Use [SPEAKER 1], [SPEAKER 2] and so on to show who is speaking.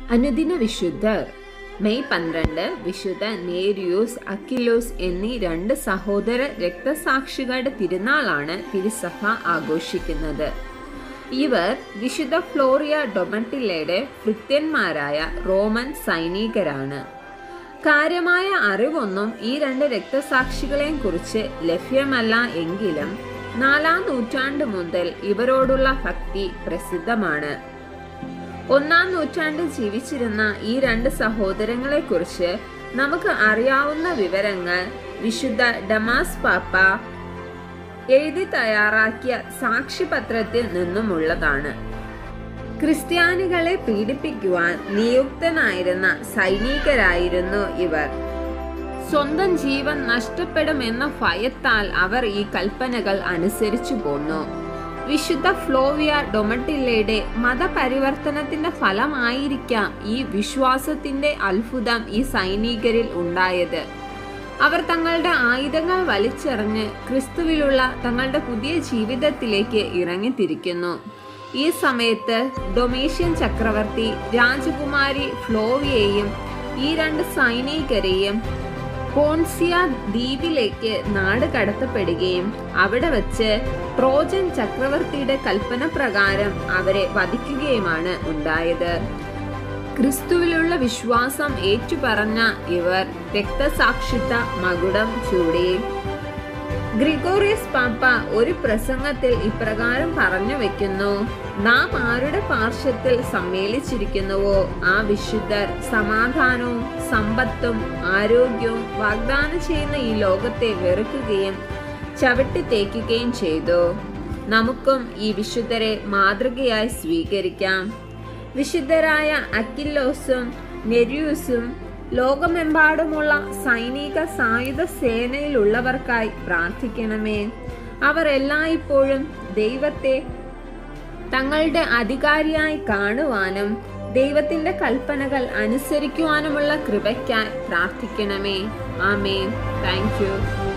[SPEAKER 1] അനുദിന വിശുദ്ധർ മെയ് പന്ത്രണ്ട് വിശുദ്ധ നേരിയൂസ് അക്കിലോസ് എന്നീ രണ്ട് സഹോദര രക്തസാക്ഷികളുടെ തിരുനാളാണ് തിരുസഭ ആഘോഷിക്കുന്നത് ഇവർ വിശുദ്ധ ഫ്ലോറിയ ഡൊമട്ടില്ലയുടെ ഭൃത്യന്മാരായ റോമൻ സൈനികരാണ് കാര്യമായ അറിവൊന്നും ഈ രണ്ട് രക്തസാക്ഷികളെയും കുറിച്ച് ലഭ്യമല്ല എങ്കിലും നാലാം നൂറ്റാണ്ട് മുതൽ ഇവരോടുള്ള ഭക്തി പ്രസിദ്ധമാണ് ഒന്നാം നൂറ്റാണ്ടിൽ ജീവിച്ചിരുന്ന ഈ രണ്ട് സഹോദരങ്ങളെ കുറിച്ച് നമുക്ക് അറിയാവുന്ന വിവരങ്ങൾ വിശുദ്ധ ഡമാസ് പാപ്പ എഴുതി തയ്യാറാക്കിയ സാക്ഷ്യപത്രത്തിൽ നിന്നുമുള്ളതാണ് ക്രിസ്ത്യാനികളെ പീഡിപ്പിക്കുവാൻ നിയുക്തനായിരുന്ന സൈനികരായിരുന്നു ഇവർ സ്വന്തം ജീവൻ നഷ്ടപ്പെടുമെന്ന ഭയത്താൽ അവർ ഈ കൽപ്പനകൾ അനുസരിച്ചു പോന്നു വിശുദ്ധ ഫ്ലോവിയ ഡൊമട്ടില്ലയുടെ മതപരിവർത്തനത്തിന്റെ ഫലമായിരിക്കാം ഈ വിശ്വാസത്തിന്റെ അത്ഭുതം ഈ സൈനികരിൽ ഉണ്ടായത് അവർ തങ്ങളുടെ ആയുധങ്ങൾ വലിച്ചെറിഞ്ഞ് ക്രിസ്തുവിലുള്ള തങ്ങളുടെ പുതിയ ജീവിതത്തിലേക്ക് ഇറങ്ങിത്തിരിക്കുന്നു ഈ സമയത്ത് ഡൊമേഷ്യൻ ചക്രവർത്തി രാജകുമാരി ഫ്ലോവിയെയും ഈ രണ്ട് സൈനികരെയും പോൺസിയ ദ്വീപിലേക്ക് നാട് കടത്തപ്പെടുകയും അവിടെ വച്ച് ട്രോജൻ ചക്രവർത്തിയുടെ കൽപ്പന പ്രകാരം അവരെ വധിക്കുകയുമാണ് ഉണ്ടായത് ക്രിസ്തുവിലുള്ള വിശ്വാസം ഏറ്റുപറഞ്ഞ ഇവർ രക്തസാക്ഷിത്വ മകുടം ചൂടി ഗ്രിഗോറിയസ് പാപ്പ ഒരു പ്രസംഗത്തിൽ ഇപ്രകാരം പറഞ്ഞു വെക്കുന്നു നാം ആരുടെ പാർശ്വത്തിൽ സമ്മേളിച്ചിരിക്കുന്നുവോ ആ വിശുദ്ധർ സമാധാനവും സമ്പത്തും ആരോഗ്യവും വാഗ്ദാനം ചെയ്യുന്ന ഈ ലോകത്തെ വെറുക്കുകയും ചവിട്ടി തേക്കുകയും ചെയ്തു നമുക്കും ഈ വിശുദ്ധരെ മാതൃകയായി സ്വീകരിക്കാം വിശുദ്ധരായ അക്കില്ലോസും നെര്യൂസും ലോകമെമ്പാടുമുള്ള സൈനിക സായുധ സേനയിലുള്ളവർക്കായി പ്രാർത്ഥിക്കണമേ അവർ എല്ലായ്പ്പോഴും ദൈവത്തെ തങ്ങളുടെ അധികാരിയായി കാണുവാനും ദൈവത്തിന്റെ കൽപ്പനകൾ അനുസരിക്കുവാനുമുള്ള കൃപയ്ക്കായി പ്രാർത്ഥിക്കണമേ ആമേ താങ്ക് യു